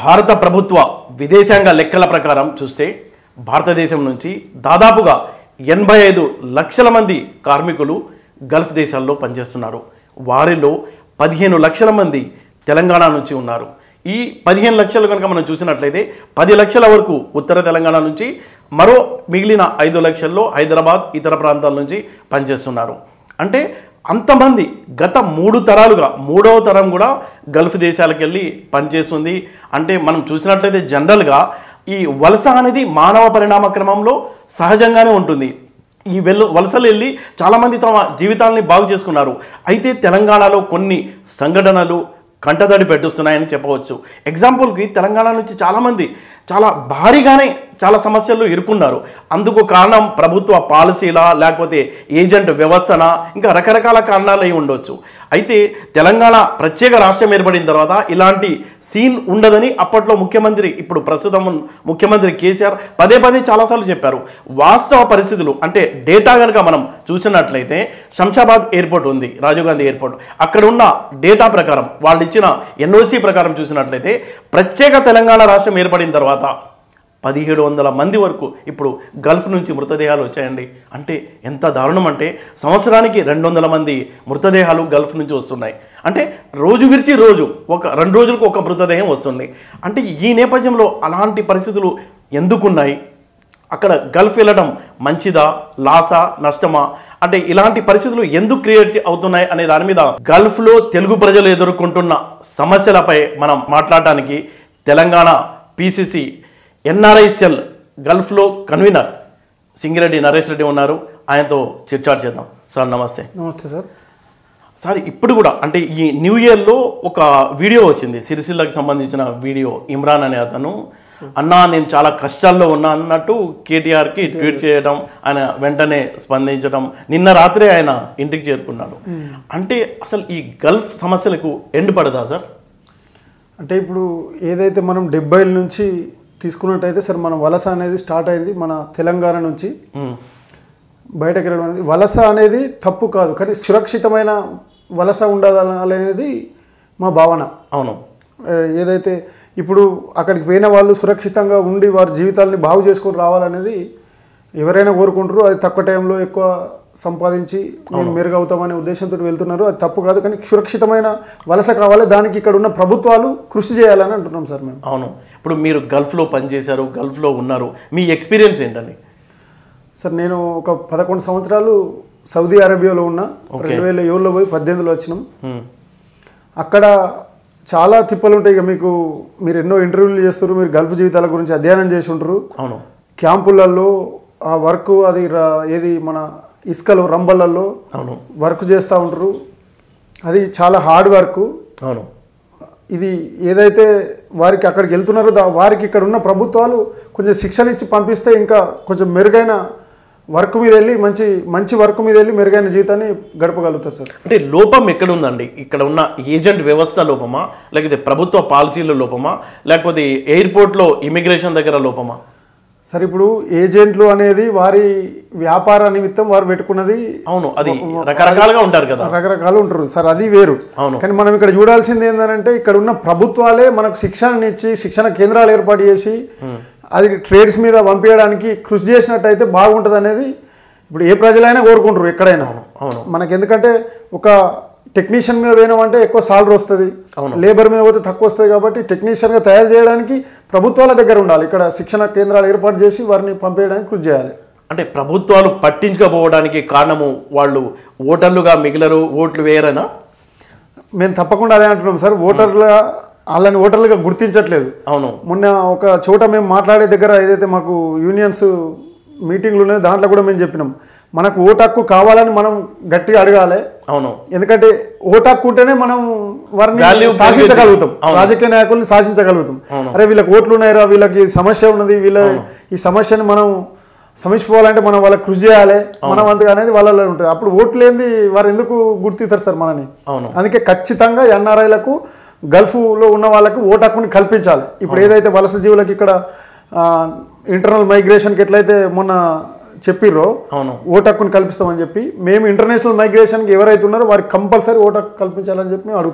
భారత ప్రభుత్వ విదేశాంగ లెక్కల ప్రకారం చూస్తే భారతదేశం నుంచి దాదాపుగా ఎనభై ఐదు లక్షల మంది కార్మికులు గల్ఫ్ దేశాల్లో పనిచేస్తున్నారు వారిలో పదిహేను లక్షల మంది తెలంగాణ నుంచి ఉన్నారు ఈ పదిహేను లక్షలు కనుక మనం చూసినట్లయితే పది లక్షల వరకు ఉత్తర తెలంగాణ నుంచి మరో మిగిలిన ఐదు లక్షల్లో హైదరాబాద్ ఇతర ప్రాంతాల నుంచి పనిచేస్తున్నారు అంటే అంతమంది గత మూడు తరాలుగా మూడవ తరం కూడా గల్ఫ్ దేశాలకు వెళ్ళి పనిచేస్తుంది అంటే మనం చూసినట్లయితే జనరల్గా ఈ వలస అనేది మానవ పరిణామ క్రమంలో సహజంగానే ఉంటుంది ఈ వెల్ వలసలు వెళ్ళి చాలామంది తమ జీవితాలని బాగు చేసుకున్నారు అయితే తెలంగాణలో కొన్ని సంఘటనలు కంటతడి పెట్టిస్తున్నాయని చెప్పవచ్చు ఎగ్జాంపుల్కి తెలంగాణ నుంచి చాలామంది చాలా భారీగానే చాలా సమస్యల్లో ఇరుక్కున్నారు అందుకు కారణం ప్రభుత్వ పాలసీలా లేకపోతే ఏజెంట్ వ్యవస్థన ఇంకా రకరకాల కారణాలు అయి ఉండొచ్చు అయితే తెలంగాణ ప్రత్యేక రాష్ట్రం ఏర్పడిన తర్వాత ఇలాంటి సీన్ ఉండదని అప్పట్లో ముఖ్యమంత్రి ఇప్పుడు ప్రస్తుతం ఉన్న ముఖ్యమంత్రి కేసీఆర్ పదే పదే చాలాసార్లు చెప్పారు వాస్తవ పరిస్థితులు అంటే డేటా కనుక మనం చూసినట్లయితే శంషాబాద్ ఎయిర్పోర్ట్ ఉంది రాజీవ్ గాంధీ ఎయిర్పోర్ట్ అక్కడ ఉన్న డేటా ప్రకారం వాళ్ళు ఇచ్చిన ఎన్ఓసి ప్రకారం చూసినట్లయితే ప్రత్యేక తెలంగాణ రాష్ట్రం ఏర్పడిన తర్వాత పదిహేడు వందల మంది వరకు ఇప్పుడు గల్ఫ్ నుంచి మృతదేహాలు వచ్చాయండి అంటే ఎంత దారుణం అంటే సంవత్సరానికి రెండు వందల మంది మృతదేహాలు గల్ఫ్ నుంచి వస్తున్నాయి అంటే రోజు విరిచి రోజు ఒక రెండు రోజులకు ఒక మృతదేహం వస్తుంది అంటే ఈ నేపథ్యంలో అలాంటి పరిస్థితులు ఎందుకున్నాయి అక్కడ గల్ఫ్ వెళ్ళడం మంచిదా లాసా నష్టమా అంటే ఇలాంటి పరిస్థితులు ఎందుకు క్రియేట్ అవుతున్నాయి అనే దాని మీద గల్ఫ్లో తెలుగు ప్రజలు ఎదుర్కొంటున్న సమస్యలపై మనం మాట్లాడటానికి తెలంగాణ పిసిసి ఎన్ఆర్ఐ సెల్ గల్ఫ్లో కన్వీనర్ సింగిరెడ్డి నరేష్ రెడ్డి ఉన్నారు ఆయనతో చిట్చాట్ చేద్దాం సార్ నమస్తే నమస్తే సార్ సార్ ఇప్పుడు కూడా అంటే ఈ న్యూ ఇయర్లో ఒక వీడియో వచ్చింది సిరిసిల్లకి సంబంధించిన వీడియో ఇమ్రాన్ అనే అతను అన్నా నేను చాలా కష్టాల్లో ఉన్నా అన్నట్టు కేటీఆర్కి ట్వీట్ చేయడం ఆయన వెంటనే స్పందించడం నిన్న రాత్రే ఆయన ఇంటికి చేరుకున్నాడు అంటే అసలు ఈ గల్ఫ్ సమస్యలకు ఎండ్ పడదా సార్ అంటే ఇప్పుడు ఏదైతే మనం డెబ్బైల నుంచి తీసుకున్నట్టయితే సార్ మన వలస అనేది స్టార్ట్ అయింది మన తెలంగాణ నుంచి ఉమ్, బయటకు వెళ్ళడం అనేది వలస అనేది తప్పు కాదు కానీ సురక్షితమైన వలస ఉండాలనేది మా భావన అవును ఏ, ఏదైతే ఇప్పుడు అక్కడికి పోయిన వాళ్ళు సురక్షితంగా ఉండి వారి జీవితాలని బాగు చేసుకొని రావాలనేది ఎవరైనా కోరుకుంటారు అది తక్కువ టైంలో ఎక్కువ సంపాదించి మేము మెరుగవుతామనే ఉద్దేశంతో వెళ్తున్నారు అది తప్పు కాదు కానీ సురక్షితమైన వలస కావాలి దానికి ఇక్కడ ఉన్న ప్రభుత్వాలు కృషి చేయాలని అంటున్నాం సార్ మేము అవును ఇప్పుడు మీరు గల్ఫ్లో పనిచేశారు గల్ఫ్లో ఉన్నారు మీ ఎక్స్పీరియన్స్ ఏంటండి సార్ నేను ఒక పదకొండు సంవత్సరాలు సౌదీ అరేబియాలో ఉన్నా రెండు వేల ఏడులో పోయి పద్దెనిమిదిలో వచ్చినాం ఉమ్, అక్కడ చాలా తిప్పలు ఉంటాయి ఇక మీకు మీరు ఎన్నో ఇంటర్వ్యూలు చేస్తారు మీరు గల్ఫ్ జీవితాల గురించి అధ్యయనం చేసి ఉంటారు అవును క్యాంపులలో ఆ వర్క్ అది రా- ఏది మన ఇసుకలో రంబలలో అవును వర్క్ చేస్తూ ఉంటారు అది చాలా హార్డ్ వర్క్ అవును ఇది ఏదైతే వారికి అక్కడికి వెళ్తున్నారో దా వారికి ఇక్కడ ఉన్న ప్రభుత్వాలు కొంచెం శిక్షణ ఇచ్చి పంపిస్తే ఇంకా కొంచెం మెరుగైన వర్క్ మీద వెళ్ళి మంచి మంచి వర్క్ మీద వెళ్ళి మెరుగైన జీవితాన్ని గడపగలుగుతారు సార్ అంటే లోపం ఎక్కడ ఉందండి ఇక్కడ ఉన్న ఏజెంట్ వ్యవస్థ లోపమా లేకపోతే ప్రభుత్వ పాలసీల లోపమా లేకపోతే ఎయిర్పోర్ట్లో ఇమిగ్రేషన్ దగ్గర లోపమా సార్ ఇప్పుడు ఏజెంట్లు అనేది వారి వ్యాపార నిమిత్తం వారు పెట్టుకున్నది అవును అది రకరకాలుగా ఉంటారు కదా రకరకాలు ఉంటారు సార్ అది వేరు అవును. కానీ మనం ఇక్కడ చూడాల్సింది ఏంటంటే ఇక్కడ ఉన్న ప్రభుత్వాలే మనకు శిక్షణ ఇచ్చి శిక్షణ కేంద్రాలు ఏర్పాటు చేసి అది ట్రేడ్స్ మీద పంపించడానికి కృషి చేసినట్టయితే బాగుంటుంది అనేది ఇప్పుడు ఏ ప్రజలైనా కోరుకుంటారు ఎక్కడైనా అవును మనకి ఎందుకంటే ఒక టెక్నీషియన్ మీద పోయినామంటే ఎక్కువ సాలరీ వస్తుంది లేబర్ మీద పోతే తక్కువ వస్తుంది కాబట్టి టెక్నీషియన్గా తయారు చేయడానికి ప్రభుత్వాల దగ్గర ఉండాలి ఇక్కడ శిక్షణ కేంద్రాలు ఏర్పాటు చేసి వారిని పంపేయడానికి కృషి చేయాలి అంటే ప్రభుత్వాలు పట్టించుకోపోవడానికి కారణము వాళ్ళు ఓటర్లుగా మిగిలరు ఓట్లు వేయరనా మేము తప్పకుండా అదే అంటున్నాం సార్ ఓటర్ల వాళ్ళని ఓటర్లుగా గుర్తించట్లేదు అవును మొన్న ఒక చోట మేము మాట్లాడే దగ్గర ఏదైతే మాకు యూనియన్స్ మీటింగ్లు ఉన్నాయో దాంట్లో కూడా మేము చెప్పినాం మనకు ఓటు హక్కు కావాలని మనం గట్టిగా అడగాలి అవును ఎందుకంటే ఓటు హక్కు ఉంటేనే మనం వారిని Value శాసించగలుగుతాం అవును. రాజకీయ నాయకుల్ని శాసించగలుగుతాం అరే వీళ్ళకి ఓట్లు ఉన్నాయిరా వీళ్ళకి సమస్య ఉన్నది వీళ్ళ ఈ సమస్యని మనం సమీక్షిపోవాలంటే మనం వాళ్ళకి కృషి చేయాలి మనం అంతగా అనేది వాళ్ళలో ఉంటుంది అప్పుడు ఓట్లు లేనిది వారు ఎందుకు గుర్తిస్తారు సార్ మనని అవును అందుకే ఖచ్చితంగా ఎన్ఆర్ఐలకు గల్ఫ్లో ఉన్న వాళ్ళకి ఓటు హక్కుని కల్పించాలి ఇప్పుడు ఏదైతే వలస జీవులకు ఇక్కడ ఇంటర్నల్ మైగ్రేషన్కి ఎట్లయితే మొన్న చెప్పిర్రో అవును ఓటు హక్కుని కల్పిస్తామని చెప్పి మేము ఇంటర్నేషనల్ మైగ్రేషన్కి ఎవరైతే ఉన్నారో వారికి కంపల్సరీ ఓటు హక్కు కల్పించాలని చెప్పి మేము అడుగుతా ఉన్నాం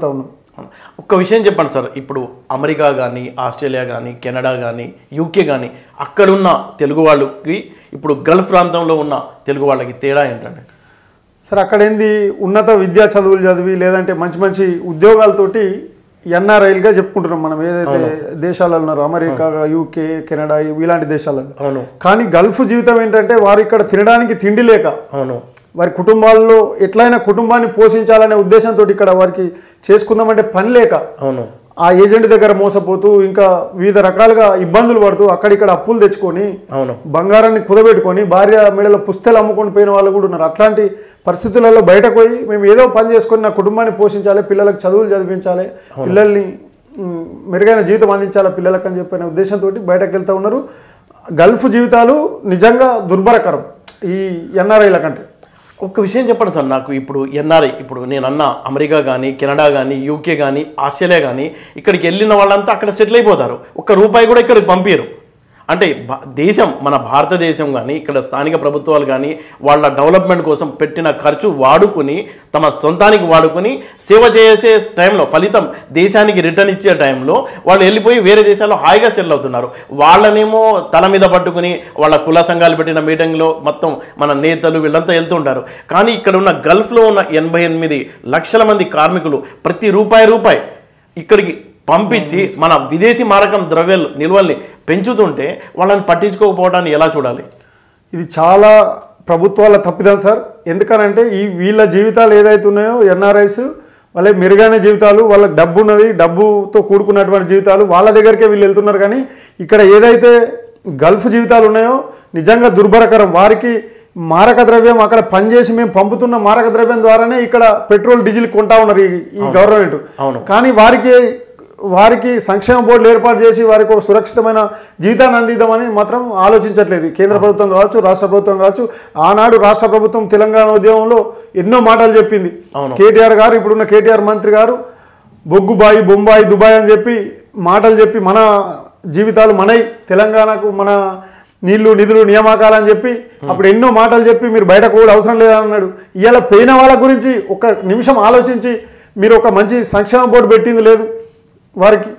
ఒక్క విషయం చెప్పండి సార్ ఇప్పుడు అమెరికా కానీ ఆస్ట్రేలియా కానీ కెనడా కానీ యూకే కానీ అక్కడున్న తెలుగు వాళ్ళకి ఇప్పుడు గల్ఫ్ ప్రాంతంలో ఉన్న తెలుగు వాళ్ళకి తేడా ఏంటండి సరే అక్కడ ఏంది ఉన్నత విద్యా చదువులు చదివి లేదంటే మంచి మంచి ఉద్యోగాలతోటి ఎన్ఆర్ఐలుగా చెప్పుకుంటున్నాం మనం ఏదైతే దేశాలలో ఉన్నారో అమెరికా యూకే కెనడా ఇలాంటి దేశాలలో అవును కానీ గల్ఫ్ జీవితం ఏంటంటే వారు ఇక్కడ తినడానికి తిండి లేక అవును వారి కుటుంబాల్లో ఎట్లయినా కుటుంబాన్ని పోషించాలనే ఉద్దేశంతో ఇక్కడ వారికి చేసుకుందామంటే పని లేక అవును ఆ ఏజెంట్ దగ్గర మోసపోతూ ఇంకా వివిధ రకాలుగా ఇబ్బందులు పడుతూ అక్కడిక్కడ అప్పులు తెచ్చుకొని అవును బంగారాన్ని కుదబెట్టుకొని భార్య మెడలో పుస్తలు అమ్ముకొని పోయిన వాళ్ళు కూడా ఉన్నారు అట్లాంటి పరిస్థితులలో బయటకు పోయి మేము ఏదో పని చేసుకొని నా కుటుంబాన్ని పోషించాలి పిల్లలకు చదువులు చదివించాలి పిల్లల్ని మ్, మెరుగైన జీవితం అందించాలి పిల్లలకు అని చెప్పిన ఉద్దేశంతో బయటకు వెళ్తూ ఉన్నారు గల్ఫ్ జీవితాలు నిజంగా దుర్భరకరం ఈ ఎన్ఆర్ఐల కంటే ఒక్క విషయం చెప్పండి సార్ నాకు ఇప్పుడు ఎన్ఆర్ఐ ఇప్పుడు నేను అన్న అమెరికా కానీ కెనడా కానీ యూకే కానీ ఆస్ట్రేలియా కానీ ఇక్కడికి వెళ్ళిన వాళ్ళంతా అక్కడ సెటిల్ అయిపోతారు ఒక్క రూపాయి కూడా ఇక్కడికి పంపించరు అంటే భా- దేశం మన భారతదేశం కానీ ఇక్కడ స్థానిక ప్రభుత్వాలు కానీ వాళ్ళ డెవలప్మెంట్ కోసం పెట్టిన ఖర్చు వాడుకుని తమ సొంతానికి వాడుకుని సేవ చేసే టైంలో ఫలితం దేశానికి రిటర్న్ ఇచ్చే టైంలో వాళ్ళు వెళ్ళిపోయి వేరే దేశాల్లో హాయిగా సెటిల్ అవుతున్నారు వాళ్ళనేమో తల మీద పట్టుకుని వాళ్ళ కుల సంఘాలు పెట్టిన మీటింగ్లో మొత్తం మన నేతలు వీళ్ళంతా వెళ్తుంటారు కానీ ఇక్కడ ఉన్న గల్ఫ్లో ఉన్న ఎనభై ఎనిమిది లక్షల మంది కార్మికులు ప్రతి రూపాయి రూపాయి ఇక్కడికి పంపించి మన విదేశీ మారకం ద్రవ్యాలు నిల్వల్ని పెంచుతుంటే వాళ్ళని పట్టించుకోకపోవడాన్ని ఎలా చూడాలి ఇది చాలా ప్రభుత్వాల తప్పిదం సార్ ఎందుకనంటే ఈ వీళ్ళ జీవితాలు ఏదైతే ఉన్నాయో ఎన్ఆర్ఐస్ వాళ్ళ మెరుగైన జీవితాలు వాళ్ళ డబ్బు ఉన్నది డబ్బుతో కూడుకున్నటువంటి జీవితాలు వాళ్ళ దగ్గరికే వీళ్ళు వెళ్తున్నారు కానీ ఇక్కడ ఏదైతే గల్ఫ్ జీవితాలు ఉన్నాయో నిజంగా దుర్భరకరం వారికి మారక ద్రవ్యం అక్కడ పనిచేసి మేము పంపుతున్న మారక ద్రవ్యం ద్వారానే ఇక్కడ పెట్రోల్ డీజిల్ కొంటా ఉన్నారు ఈ ఈ గవర్నమెంట్ అవును. కానీ వారికి వారికి సంక్షేమ బోర్డులు ఏర్పాటు చేసి వారికి ఒక సురక్షితమైన జీవితాన్ని అందిద్దామని మాత్రం ఆలోచించట్లేదు కేంద్ర ప్రభుత్వం కావచ్చు రాష్ట్ర ప్రభుత్వం కావచ్చు ఆనాడు రాష్ట్ర ప్రభుత్వం తెలంగాణ ఉద్యమంలో ఎన్నో మాటలు చెప్పింది అవును. కేటీఆర్ గారు ఇప్పుడున్న కేటీఆర్ మంత్రి గారు బొగ్గుబాయి బొంబాయి దుబాయ్ అని చెప్పి మాటలు చెప్పి మన జీవితాలు మనై తెలంగాణకు మన నీళ్లు నిధులు నియామకాలు అని చెప్పి అప్పుడు ఎన్నో మాటలు చెప్పి మీరు బయటకు కూడా అవసరం లేదన్నాడు ఇవాళ పోయిన వాళ్ళ గురించి ఒక నిమిషం ఆలోచించి మీరు ఒక మంచి సంక్షేమ బోర్డు పెట్టింది లేదు వారికి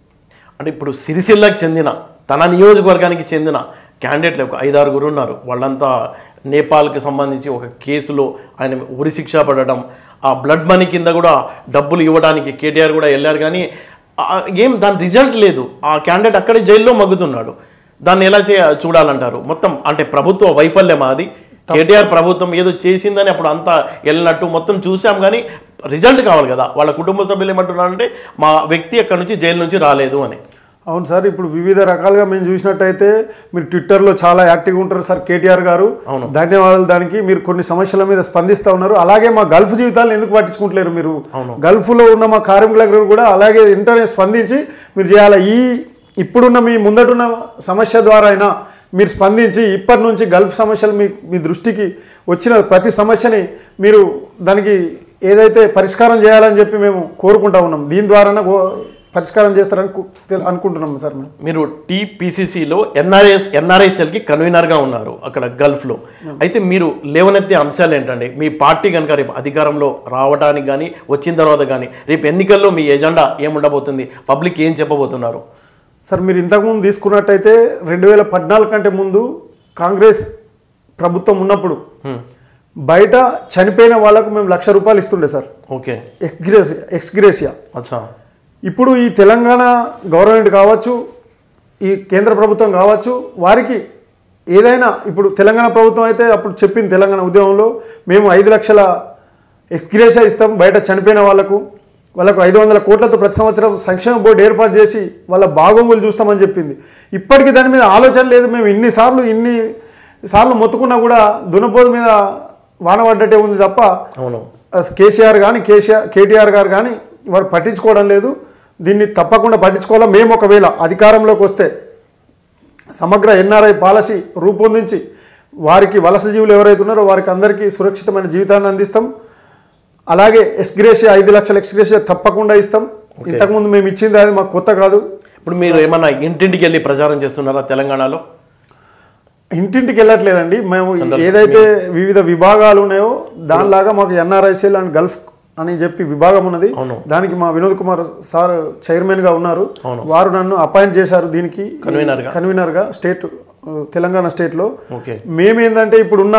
అంటే ఇప్పుడు సిరిసిల్లకి చెందిన తన నియోజకవర్గానికి చెందిన క్యాండిడేట్లు ఒక ఐదారుగురు ఉన్నారు వాళ్ళంతా నేపాల్కి సంబంధించి ఒక కేసులో ఆయన ఉరి శిక్ష పడడం ఆ బ్లడ్ మనీ కింద కూడా డబ్బులు ఇవ్వడానికి కేటీఆర్ కూడా వెళ్ళారు కానీ ఆ- ఏం దాని రిజల్ట్ లేదు ఆ క్యాండిడేట్ అక్కడే జైల్లో మగ్గుతున్నాడు దాన్ని ఎలా చే చూడాలంటారు మొత్తం అంటే ప్రభుత్వ వైఫల్యం అది కేటీఆర్ ప్రభుత్వం ఏదో చేసిందని అప్పుడు అంతా వెళ్ళినట్టు మొత్తం చూసాం కానీ రిజల్ట్ కావాలి కదా వాళ్ళ కుటుంబ సభ్యులు ఏమంటున్నారంటే మా వ్యక్తి అక్కడి నుంచి జైలు నుంచి రాలేదు అని అవును సార్ ఇప్పుడు వివిధ రకాలుగా మేము చూసినట్టయితే మీరు ట్విట్టర్లో చాలా యాక్టివ్గా ఉంటారు సార్ కేటీఆర్ గారు ధన్యవాదాలు దానికి మీరు కొన్ని సమస్యల మీద స్పందిస్తూ ఉన్నారు అలాగే మా గల్ఫ్ జీవితాలను ఎందుకు పట్టించుకుంటలేరు మీరు గల్ఫ్లో ఉన్న మా కార్మికుల దగ్గర కూడా అలాగే వెంటనే స్పందించి మీరు చేయాలి ఈ ఇప్పుడున్న మీ ముందటున్న సమస్య ద్వారా అయినా మీరు స్పందించి ఇప్పటి నుంచి గల్ఫ్ సమస్యలు మీ మీ దృష్టికి వచ్చిన ప్రతి సమస్యని మీరు దానికి ఏదైతే పరిష్కారం చేయాలని చెప్పి మేము కోరుకుంటా ఉన్నాం దీని ద్వారానే గో- పరిష్కారం చేస్తారని కు- తెలు- అనుకుంటున్నాం సార్ మేము మీరు టీపీసీసీలో ఎన్ఆర్ఎస్ ఎన్ఆర్ఐసీఎల్కి కన్వీనర్గా ఉన్నారు అక్కడ గల్ఫ్లో అయితే మీరు లేవనెత్తే అంశాలు ఏంటండి మీ పార్టీ కనుక రేపు అధికారంలో రావడానికి కానీ వచ్చిన తర్వాత కానీ రేపు ఎన్నికల్లో మీ ఎజెండా ఏముండబోతుంది పబ్లిక్ ఏం చెప్పబోతున్నారు సార్ మీరు ఇంతకుముందు తీసుకున్నట్టయితే రెండు వేల పద్నాలుగు కంటే ముందు కాంగ్రెస్ ప్రభుత్వం ఉన్నప్పుడు బయట చనిపోయిన వాళ్ళకు మేము లక్ష రూపాయలు ఇస్తుండే సార్ ఓకే ఎక్స్గ్రేసియా ఎక్స్గ్రేసియా అచ్చా ఇప్పుడు ఈ తెలంగాణ గవర్నమెంట్ కావచ్చు ఈ కేంద్ర ప్రభుత్వం కావచ్చు వారికి ఏదైనా ఇప్పుడు తెలంగాణ ప్రభుత్వం అయితే అప్పుడు చెప్పింది తెలంగాణ ఉద్యమంలో మేము ఐదు లక్షల ఎక్స్గ్రేషియా ఇస్తాం బయట చనిపోయిన వాళ్ళకు వాళ్ళకు ఐదు వందల కోట్లతో ప్రతి సంవత్సరం సంక్షేమ బోర్డు ఏర్పాటు చేసి వాళ్ళ బాగోగులు చూస్తామని చెప్పింది ఇప్పటికీ దాని మీద ఆలోచన లేదు మేము ఇన్నిసార్లు ఇన్ని సార్లు మొత్తుకున్నా కూడా దునపోదు మీద వాన పడ్డట్టే ఉంది తప్ప అవును అసలు కేసీఆర్ కానీ కేసీఆర్ కేటీఆర్ గారు కానీ వారు పట్టించుకోవడం లేదు దీన్ని తప్పకుండా పట్టించుకోవాలా మేము ఒకవేళ అధికారంలోకి వస్తే సమగ్ర ఎన్ఆర్ఐ పాలసీ రూపొందించి వారికి వలస జీవులు ఎవరైతే ఉన్నారో వారికి అందరికీ సురక్షితమైన జీవితాన్ని అందిస్తాం అలాగే ఎక్స్గ్రేషియా ఐదు లక్షల ఎక్స్గ్రేషియా తప్పకుండా ఇస్తాం ఇంతకుముందు మేము ఇచ్చింది అది మాకు కొత్త కాదు ఇప్పుడు మీరు ఏమన్నా ఇంటింటికి వెళ్ళి ప్రచారం చేస్తున్నారా తెలంగాణలో ఇంటింటికి వెళ్ళట్లేదండి మేము ఏదైతే వివిధ విభాగాలు ఉన్నాయో దానిలాగా మాకు ఎన్ఆర్ఐసీఎల్ అండ్ గల్ఫ్ అని చెప్పి విభాగం ఉన్నది అవును. దానికి మా వినోద్ కుమార్ సార్ చైర్మన్ గా ఉన్నారు అవును. వారు నన్ను అపాయింట్ చేశారు దీనికి Convener గా. కన్వీనర్ గా స్టేట్ ఆ, తెలంగాణ స్టేట్ లో ఓకే మేమేందంటే ఇప్పుడున్న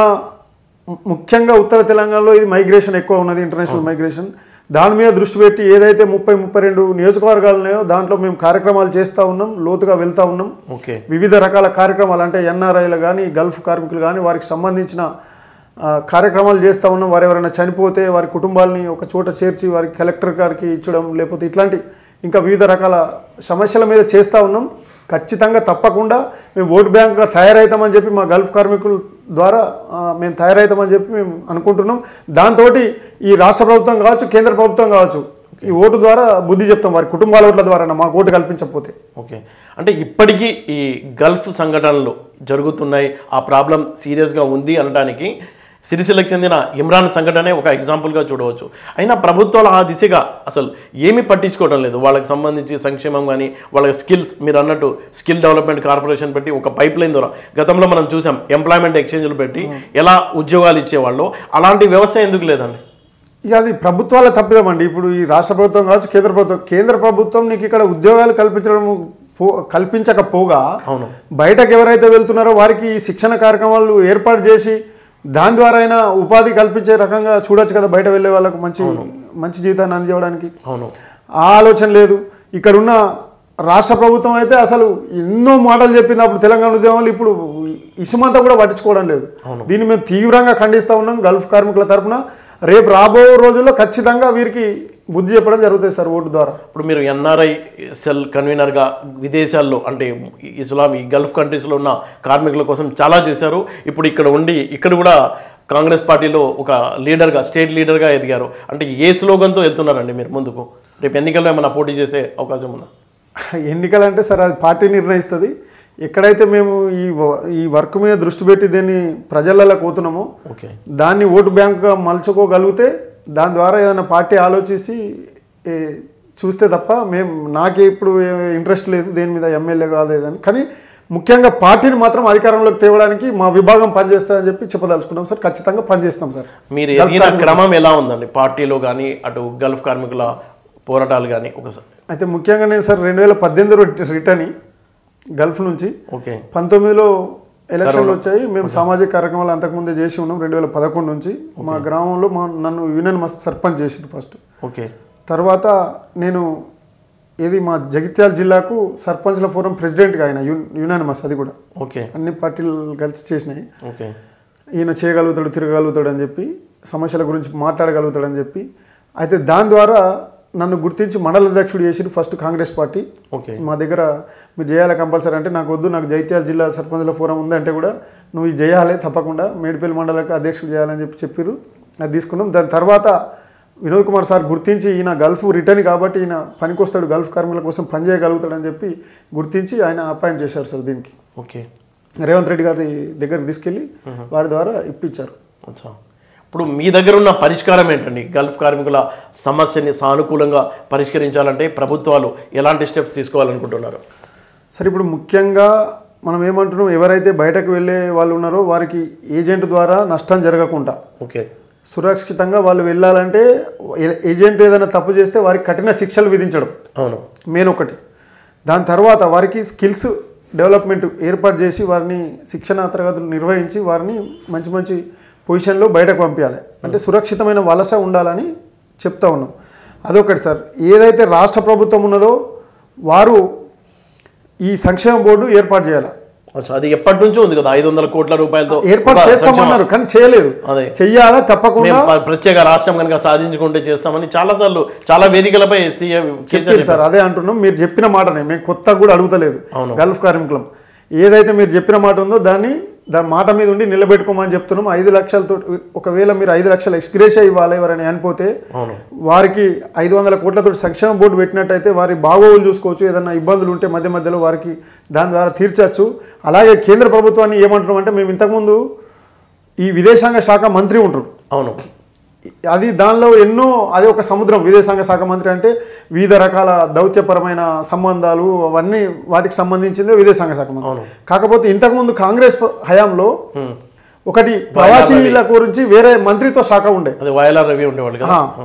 ము- ముఖ్యంగా ఉత్తర తెలంగాణలో ఇది మైగ్రేషన్ ఎక్కువ ఉన్నది ఇంటర్నేషనల్ మైగ్రేషన్ దాని మీద దృష్టి పెట్టి ఏదైతే ముప్పై ముప్పై రెండు నియోజకవర్గాలు ఉన్నాయో దాంట్లో మేము కార్యక్రమాలు చేస్తూ ఉన్నాం లోతుగా వెళ్తూ ఉన్నాం ఓకే వివిధ రకాల కార్యక్రమాలు అంటే ఎన్ఆర్ఐలు కానీ గల్ఫ్ కార్మికులు కానీ వారికి సంబంధించిన ఆ, కార్యక్రమాలు చేస్తూ ఉన్నాం వారు ఎవరైనా చనిపోతే వారి కుటుంబాలని ఒక చోట చేర్చి వారికి కలెక్టర్ గారికి ఇచ్చడం లేకపోతే ఇట్లాంటి ఇంకా వివిధ రకాల సమస్యల మీద చేస్తూ ఉన్నాం ఖచ్చితంగా తప్పకుండా మేము ఓటు బ్యాంక్గా తయారవుతామని చెప్పి మా గల్ఫ్ కార్మికుల ద్వారా ఆ, మేము తయారవుతామని చెప్పి మేము అనుకుంటున్నాం దాంతో ఈ రాష్ట్ర ప్రభుత్వం కావచ్చు కేంద్ర ప్రభుత్వం కావచ్చు ఈ ఓటు ద్వారా బుద్ధి చెప్తాం వారి కుటుంబాల ఓట్ల ద్వారా మాకు ఓటు కల్పించకపోతే ఓకే అంటే ఇప్పటికీ ఈ గల్ఫ్ సంఘటనలు జరుగుతున్నాయి ఆ ప్రాబ్లం సీరియస్గా ఉంది అనడానికి సిరిసిల్లకు చెందిన ఇమ్రాన్ సంఘటనే ఒక ఎగ్జాంపుల్గా చూడవచ్చు అయినా ప్రభుత్వాలు ఆ దిశగా అసలు ఏమీ పట్టించుకోవడం లేదు వాళ్ళకి సంబంధించి సంక్షేమం కానీ వాళ్ళ స్కిల్స్ మీరు అన్నట్టు స్కిల్ డెవలప్మెంట్ కార్పొరేషన్ పెట్టి ఒక పైప్ లైన్ ద్వారా గతంలో మనం చూసాం ఎంప్లాయ్మెంట్ ఎక్స్చేంజ్లు పెట్టి ఎలా ఉద్యోగాలు ఇచ్చేవాళ్ళు అలాంటి వ్యవస్థ ఎందుకు లేదండి ఇక అది ప్రభుత్వాల తప్పిదం అండి ఇప్పుడు ఈ రాష్ట్ర ప్రభుత్వం కావచ్చు కేంద్ర ప్రభుత్వం కేంద్ర ప్రభుత్వం నీకు ఇక్కడ ఉద్యోగాలు కల్పించడం పో కల్పించకపోగా అవును బయటకు ఎవరైతే వెళ్తున్నారో వారికి ఈ శిక్షణ కార్యక్రమాలు ఏర్పాటు చేసి దాని ద్వారా అయినా ఉపాధి కల్పించే రకంగా చూడొచ్చు కదా బయట వెళ్ళే వాళ్ళకు మంచి మంచి జీవితాన్ని అందించడానికి అవును ఆ ఆలోచన లేదు ఇక్కడున్న రాష్ట్ర ప్రభుత్వం అయితే అసలు ఎన్నో మాటలు చెప్పింది అప్పుడు తెలంగాణ ఉద్యమాలు ఇప్పుడు ఇసుమంతా కూడా పట్టించుకోవడం లేదు దీన్ని మేము తీవ్రంగా ఖండిస్తూ ఉన్నాం గల్ఫ్ కార్మికుల తరపున రేపు రాబో రోజుల్లో ఖచ్చితంగా వీరికి బుద్ధి చెప్పడం జరుగుతుంది సార్ ఓటు ద్వారా ఇప్పుడు మీరు ఎన్ఆర్ఐ సెల్ కన్వీనర్గా విదేశాల్లో అంటే ఇస్లాం ఈ గల్ఫ్ కంట్రీస్లో ఉన్న కార్మికుల కోసం చాలా చేశారు ఇప్పుడు ఇక్కడ ఉండి ఇక్కడ కూడా కాంగ్రెస్ పార్టీలో ఒక లీడర్గా స్టేట్ లీడర్గా ఎదిగారు అంటే ఏ స్లోగన్తో వెళ్తున్నారండి మీరు ముందుకు రేపు ఎన్నికల్లో ఏమైనా పోటీ చేసే అవకాశం ఉందా ఎన్నికలు అంటే సార్ అది పార్టీ నిర్ణయిస్తుంది ఎక్కడైతే మేము ఈ వ- ఈ వర్క్ మీద దృష్టి పెట్టి దీన్ని ప్రజలలో పోతున్నామో ఓకే దాన్ని ఓటు బ్యాంకుగా మలుచుకోగలిగితే దాని ద్వారా ఏదైనా పార్టీ ఆలోచించి ఏ, చూస్తే తప్ప మేము నాకే ఇప్పుడు ఇంట్రెస్ట్ లేదు దేని మీద ఎమ్మెల్యే కాలేదని కానీ ముఖ్యంగా పార్టీని మాత్రం అధికారంలోకి తేవడానికి మా విభాగం పనిచేస్తుందని చెప్పి చెప్పదలుచుకున్నాం సార్ ఖచ్చితంగా పనిచేస్తాం సార్ మీరు ఎదిగిన క్రమం ఎలా ఉందండి పార్టీలో కానీ అటు గల్ఫ్ కార్మికుల పోరాటాలు కానీ ఒకసారి అయితే ముఖ్యంగా నేను సార్ రెండు వేల పద్దెనిమిదిలో రిటర్న్ గల్ఫ్ నుంచి ఓకే పంతొమ్మిదిలో ఎలక్షన్లు వచ్చాయి మేము సామాజిక కార్యక్రమాలు అంతకుముందే చేసి ఉన్నాం రెండు వేల పదకొండు నుంచి మా గ్రామంలో మా నన్ను యూనియన్ మస్త్ సర్పంచ్ చేసింది ఫస్ట్ ఓకే తర్వాత నేను ఏది మా జగిత్యాల జిల్లాకు సర్పంచ్ల ఫోరం ప్రెసిడెంట్గా ఆయన యునానిమస్ అది కూడా ఓకే అన్ని పార్టీలు కలిసి చేసినాయి ఓకే ఈయన చేయగలుగుతాడు తిరగలుగుతాడు అని చెప్పి సమస్యల గురించి మాట్లాడగలుగుతాడని చెప్పి అయితే దాని ద్వారా నన్ను గుర్తించి మండల అధ్యక్షుడు చేసి ఫస్ట్ కాంగ్రెస్ పార్టీ ఓకే మా దగ్గర మీరు చేయాలి కంపల్సరీ అంటే నాకు వద్దు నాకు జైత్యాల జిల్లా సర్పంచ్ల ఫోరం ఉందంటే కూడా నువ్వు ఇది చేయాలి తప్పకుండా మేడిపల్లి మండలకు అధ్యక్షుడు చేయాలని చెప్పి చెప్పారు అది తీసుకున్నాం దాని తర్వాత వినోద్ కుమార్ సార్ గుర్తించి ఈయన గల్ఫ్ రిటర్న్ కాబట్టి ఈయన పనికొస్తాడు గల్ఫ్ కార్మికుల కోసం పనిచేయగలుగుతాడని చెప్పి గుర్తించి ఆయన అపాయింట్ చేశారు సార్ దీనికి ఓకే రేవంత్ రెడ్డి గారి దగ్గరికి తీసుకెళ్ళి వారి ద్వారా ఇప్పించారు అచ్చా ఇప్పుడు మీ దగ్గర ఉన్న పరిష్కారం ఏంటండి గల్ఫ్ కార్మికుల సమస్యని సానుకూలంగా పరిష్కరించాలంటే ప్రభుత్వాలు ఎలాంటి స్టెప్స్ తీసుకోవాలనుకుంటున్నారు సరే ఇప్పుడు ముఖ్యంగా మనం ఏమంటున్నాం ఎవరైతే బయటకు వెళ్ళే వాళ్ళు ఉన్నారో వారికి ఏజెంట్ ద్వారా నష్టం జరగకుండా ఓకే సురక్షితంగా వాళ్ళు వెళ్ళాలంటే ఏ- ఏజెంట్ ఏదైనా తప్పు చేస్తే వారికి కఠిన శిక్షలు విధించడం అవును మెయిన్ ఒకటి దాని తర్వాత వారికి స్కిల్స్ డెవలప్మెంట్ ఏర్పాటు చేసి వారిని శిక్షణ తరగతులు నిర్వహించి వారిని మంచి మంచి పొజిషన్లో బయటకు పంపించాలి అంటే సురక్షితమైన వలస ఉండాలని చెప్తా ఉన్నాం అదొకటి సార్ ఏదైతే రాష్ట్ర ప్రభుత్వం ఉన్నదో వారు ఈ సంక్షేమ బోర్డు ఏర్పాటు చేయాలి అచ్చా అది ఎప్పటి నుంచో ఉంది కదా ఐదు వందల కోట్ల రూపాయలతో ఏర్పాటు ఒక చేస్తామన్నారు కానీ చేయలేదు అదే. చెయ్యాలా తప్పకుండా మేము ప- ప్రత్యేక రాష్ట్రం కనుక సాధించుకుంటే చేస్తామని చాలా సార్లు చాలా వేదికలపై సీఎం చెప్పారు సార్ అదే అంటున్నాం మీరు చెప్పిన మాటనే మేము కొత్తగా కూడా అడుగుతలేదు అవును. గల్ఫ్ కార్మికులం ఏదైతే మీరు చెప్పిన మాట ఉందో దాన్ని దాని మాట మీద ఉండి నిలబెట్టుకోమని చెప్తున్నాం ఐదు లక్షలతో ఒకవేళ మీరు ఐదు లక్షల ఎక్స్గ్రేషియా ఇవ్వాలి ఎవరైనా అనిపోతే అవును వారికి ఐదు వందల కోట్లతో సంక్షేమ బోర్డు పెట్టినట్టయితే వారి బాగోగులు చూసుకోవచ్చు ఏదైనా ఇబ్బందులు ఉంటే మధ్య మధ్యలో వారికి దాని ద్వారా తీర్చచ్చు అలాగే కేంద్ర ప్రభుత్వాన్ని ఏమంటున్నాం అంటే మేము ఇంతకుముందు ఈ విదేశాంగ శాఖ మంత్రి ఉంటారు అవును అది దానిలో ఎన్నో అదే ఒక సముద్రం విదేశాంగ శాఖ మంత్రి అంటే వివిధ రకాల దౌత్యపరమైన సంబంధాలు అవన్నీ వాటికి సంబంధించిందే విదేశాంగ శాఖ మంత్రి అవును. కాకపోతే ఇంతకుముందు కాంగ్రెస్ ప్ర- హయాంలో హ్మ్. ఒకటి ప్రవాసీల గురించి వేరే మంత్రిత్వ శాఖ ఉండే అది వయలార్ రవి ఉండేవాళ్ళు కదా ఆ,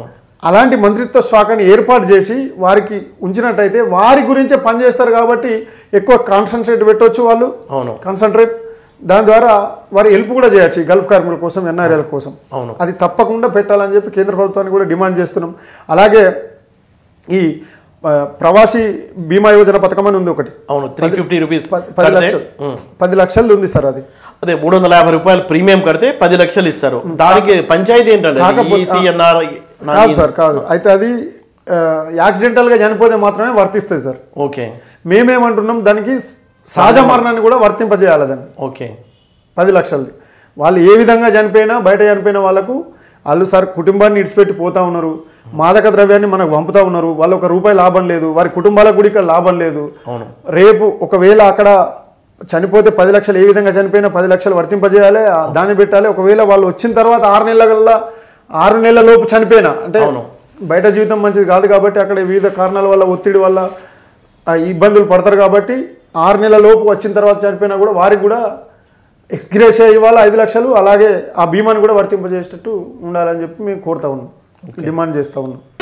అలాంటి మంత్రిత్వ శాఖని ఏర్పాటు చేసి వారికి ఉంచినట్టయితే వారి గురించే పనిచేస్తారు కాబట్టి ఎక్కువ కాన్సన్ట్రేట్ పెట్టవచ్చు వాళ్ళు అవును కాన్సన్ట్రేట్ దాని ద్వారా వారి హెల్ప్ కూడా చేయొచ్చు ఈ గల్ఫ్ కార్మికుల కోసం ఎన్ఆర్ఎల్ కోసం అవును. అది తప్పకుండా పెట్టాలని చెప్పి కేంద్ర ప్రభుత్వాన్ని కూడా డిమాండ్ చేస్తున్నాం అలాగే ఈ ఆ, ప్రవాసీ బీమా యోజన పథకం అని ఉంది ఒకటి అవును త్రీ ఫిఫ్టీ రూపీస్ పది- పది లక్షలు పది లక్షలు ఉంది సార్ అది అదే మూడు వందల యాభై రూపాయలు ప్రీమియం కడితే పది లక్షలు ఇస్తారు దానికి పంచాయతీ ఏంటంటే కాకపోతే- ఈసీఎన్ఆర్ కాదు సార్ కాదు అయితే అది ఆ, యాక్సిడెంటల్గా చనిపోతే మాత్రమే వర్తిస్తుంది సార్ ఓకే మేమేమంటున్నాం దానికి సహజ మరణాన్ని కూడా వర్తింపజేయాలి దాన్ని ఓకే పది లక్షలది వాళ్ళు ఏ విధంగా చనిపోయినా బయట చనిపోయిన వాళ్ళకు వాళ్ళు సార్ కుటుంబాన్ని ఇడిచిపెట్టి పోతా ఉన్నారు మాదక ద్రవ్యాన్ని మనకు పంపుతా ఉన్నారు వాళ్ళు ఒక రూపాయి లాభం లేదు వారి కుటుంబాలకు కూడా ఇక్కడ లాభం లేదు అవును రేపు ఒకవేళ అక్కడ చనిపోతే పది లక్షలు ఏ విధంగా చనిపోయినా పది లక్షలు వర్తింపజేయాలి ఆ దాన్ని పెట్టాలి ఒకవేళ వాళ్ళు వచ్చిన తర్వాత ఆరు నెలల కల్లా ఆరు నెలల లోపు చనిపోయినా అంటే అవును. బయట జీవితం మంచిది కాదు కాబట్టి అక్కడ వివిధ కారణాల వల్ల ఒత్తిడి వల్ల ఆ ఇబ్బందులు పడతారు కాబట్టి ఆరు నెలల లోపు వచ్చిన తర్వాత చనిపోయినా కూడా వారికి కూడా ఎక్స్గ్రేషియా ఇవ్వాలి ఐదు లక్షలు అలాగే ఆ బీమాని కూడా వర్తింపజేసేటట్టు ఉండాలని చెప్పి మేము కోరుతా ఉన్నాం డిమాండ్ చేస్తూ ఉన్నాం